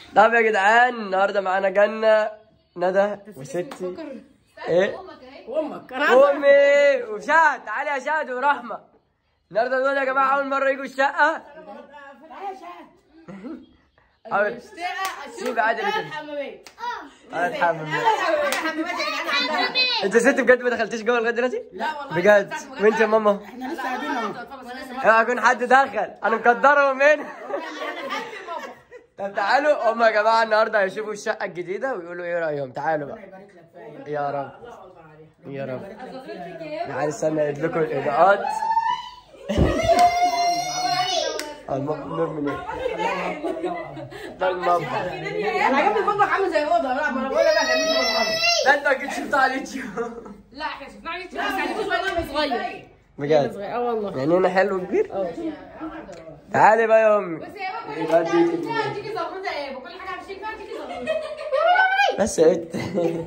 طب يا جدعان النهارده معانا جنة ندى وستي ايه وامك امي وشهد تعالي يا شهد ورحمه النهارده دول يا جماعه اول مره يجوا الشقه أول- سيب عادي كده انا اتحمم انت ست بجد ما دخلتيش جوه لغايه دلوقتي؟ لا والله بجد وانت يا ماما احنا لسه قاعدين اهو اوعى يكون حد دخل انا مقدرهم هنا طب تعالوا هم يا جماعه النهارده هيشوفوا الشقه الجديده ويقولوا ايه رايهم تعالوا بقى يبارك لك فيها يا رب يا رب تعالى استنى اقول لكم الاضاءات المطبخ نور من ايه؟ ده المطبخ انا عجبني المطبخ عامل زي اوضه لا ما انا بقول لك انا ده انت اكيد شفتها على اليوتيوب لا احنا شفناه على اليوتيوب بس عليكم صغير صغير بجد صغير اه والله يعني هنا حلو كبير تعالي بقى يا امي بس يا بابا يبقى دي- فيها تيجي زغروطه ايه بكل حاجه همشيك فيها تيجي زغروطه بس يا بت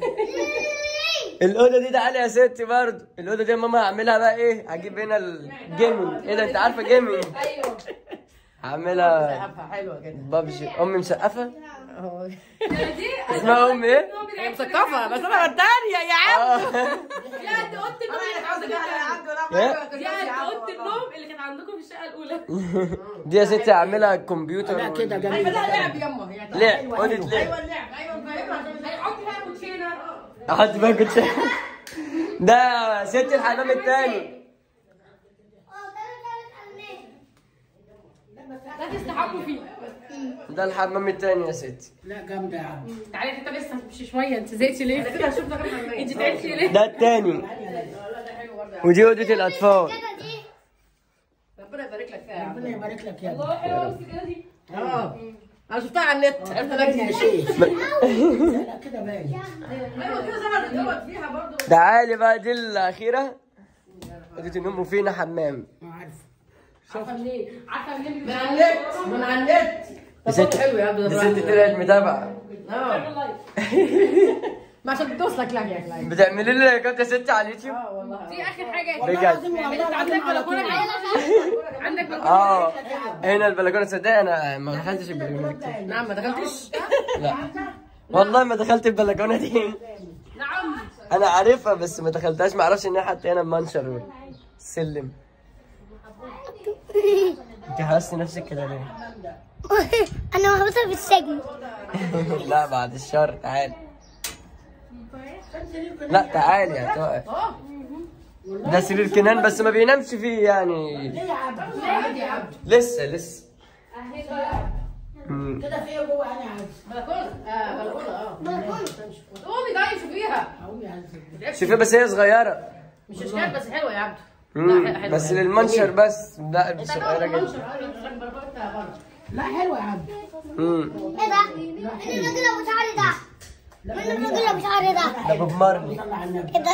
الاوضه دي تعالي يا ستي برضه الاوضه دي ماما هعملها بقى ايه هجيب هنا الجيمنج ايه ده انت عارفه جيمنج ايوه هعملها مسقفه حلوه كده بابجي امي مسقفه اهو دي اسمها امي ايه هي مسقفه بس انا الثانيه يا عم آه. يا قد اوضه النوم اللي كانت عندكم إيه؟ يا قد اوضه النوم اللي كانت عندكم في الشقه الاولى دي يا ستي هعملها كمبيوتر لا كده ايوه جميل ده لعب يما هي ليه اوضه ليه ايوه اللعب ايوه فاهمها عشان هيحط فيها كوتشينه احط بقى كنت ده ستي الحمام التاني لا تستحقوا فيه ده الحمام التاني يا ستي لا جامده يا عم تعالي انت لسه مش شويه انت زهقتي ليه؟ كده هشوف ده كام حمام انت تعبتي ليه؟ ده التاني ودي اوضه الاطفال ربنا يبارك لك فيها يا عم ربنا يبارك لك يا ابني والله حلوه السجاده دي اه انا شفتها على النت عرفت باين يا لك شيخ لا كده باين ايوه كده ظهرت دوت فيها برضه تعالي بقى دي الاخيره اوضه النوم وفينا حمام ما عارف عارفه منين؟ عارفه منين من على النت من على النت دي ست حلو يا ابني دي ست طلعت متابعه اه ما عشان توصلك لك يا اخي بتعملي لي لايكات يا ستي على اليوتيوب اه والله دي اخر حاجه بجد انت عندك بلكونه عندك بلكونه اه هنا البلكونه تصدقي انا ما دخلتش البلكونه دي نعم ما دخلتش لا والله ما دخلت البلكونه دي نعم انا عارفها بس ما دخلتهاش ما اعرفش ان هي حتى هنا المنشر والسلم انت حاسه نفسك كده ليه؟ انا محبوسه في السجن لا بعد الشر تعالي لا تعالي يا طائر ده سرير كنان بس ما بينامش فيه يعني لسه لسه مم. كده في ايه جوه انا عايز بلكونه اه بلكونه اه قومي طيب شوفيها اقوم يا عايز شوفي بس هي صغيره مش اشكال بس حلوه يا عبد مم. لا، حلوة، بس حلوة. للمنشر بس لا انت صغيره هتقعد جدا المنشر اه يخرج بلكونتها بره لا حلوه يا عم مم. ايه ده؟ مين الراجل ابو شعر ده؟ مين الراجل ابو شعر ده؟ ده بوب مارلي صلى على النبي ايه ده؟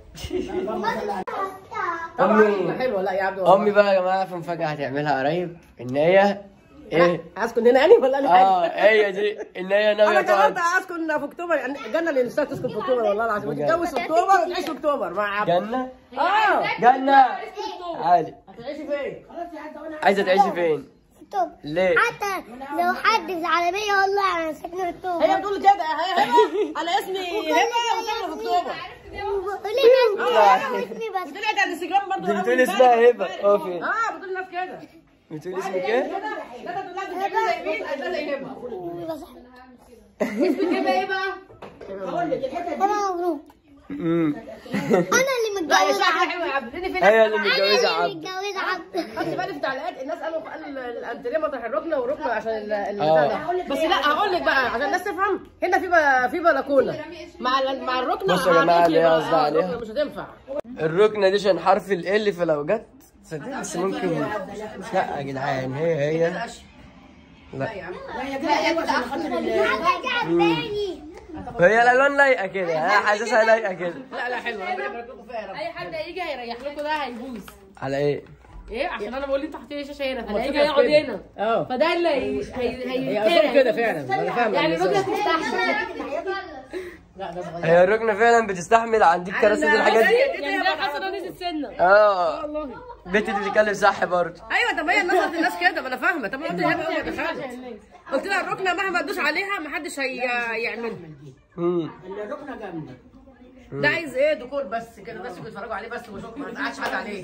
امي حلوه لا يا عبد والله. امي بقى يا جماعه في مفاجاه هتعملها قريب ان هي ايه اسكن هنا يعني ولا انا اه هي دي ان هي ناويه انا تقعد جربت اسكن في اكتوبر يعني جنة اللي نفسها تسكن في اكتوبر والله العظيم وتتجوز في اكتوبر وتعيش في اكتوبر مع عبد جنه اه جنه عادي هتعيشي فين؟ خلاص يا عم وانا عايزه تعيشي فين طب ليه حتى لو حد في العالمية والله انا ساكنة في الطوب هي بتقول كده هي هبه على اسمي هبه وساكنه في اكتوبر قولي انا اسمي بس طلعت على الانستجرام برضه دي بتقول اسمها هبه اه فين اه بتقول الناس كده بتقول اسمك ايه لا لا تقول لها بتعمل زي مين؟ قال لها زي هبه بس هبه ايه بقى؟ هقول لك الحته دي انا مبروك امم انا اللي لا يا متجوزة شكلها عبد حلوه يا عبد لان في هي ناس اللي انا متجوزه اللي عبد متجوزة عبد خدت بالي في التعليقات الناس قالوا قالوا ال- الانتريه مطرح الركنه وركنه عشان ال- ال- آه. بتاع ده. بس لا هقول لك بقى عشان الناس تفهم هنا في ب- في بلكونه مع ال- مع الركنه بصوا يا جماعة اللي هي هتقفل قصدها بقى. آه، عليها. الركنة مش هتنفع الركنه دي عشان حرف ال فلو جت صدق بس ممكن لا يا جدعان هي هي لا لا يا عم لا يا كده حلوه عشان خاطر ال- حاجة عجباني هي الالوان لايقه كده انا حاسسها لايقه كده لا لا حلوه ربنا يبارك لكم فيها يا رب اي حد هيجي هيريح لكم ده هيبوظ على ايه ايه عشان انا بقول لي انتوا حاطين شاشه هنا هو فده هيجي كده يقعد كده. هنا اه فده اللي هي هي هي اصول كده فعلا انا فاهم يعني النظام. الراجل تستحمل لا ده صغير هي الركنه فعلا بتستحمل عندك كراسي دي الحاجات دي يعني ده حصل لو نزل سنه اه البنت دي بتتكلم صح برضه ايوه طب هي الناس الناس كده ما انا فاهمه طب ما قلت هبه اول ما دخلت قلت لها الركنه مهما تدوس عليها محدش هيعملها مم. الركنه جامده ده عايز ايه ديكور بس كده الناس يجوا يتفرجوا عليه بس وشكرا ما قعدش حد عليه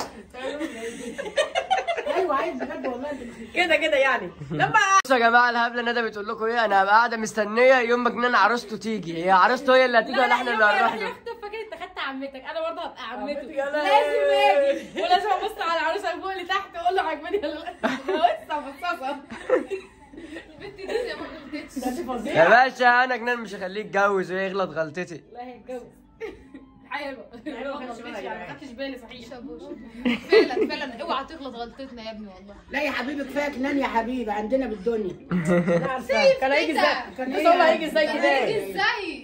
ايوه عايز بجد والله انت مش- كده كده يعني لما بصوا يا جماعه الهبله ندى بتقول لكم ايه انا هبقى قاعده مستنيه يوم ما جنان عروسته تيجي هي عروسته هي اللي هتيجي ولا احنا اللي هنروح له يخطب فاكر انت خدت عمتك انا برضه هبقى عمته يا لهوي. لازم اجي ولازم ابص على العروسه فوق اللي تحت واقول له عجباني ولا لا لسه مبصصه البنت دي زي ما غلطتش ده دي فظيعه يا باشا انا جنان مش هخليه يتجوز ويغلط غلطتي لا هيتجوز حلوه أيوة، ما خدش بالك خدتش يعني. ما خدتش بالي صحيح فعلا فعلا اوعى تغلط غلطتنا يا ابني والله لا يا حبيبي كفايه كنان يا حبيبي عندنا بالدنيا كان هيجي ازاي كان بس هو هيجي ازاي هيجي كده ازاي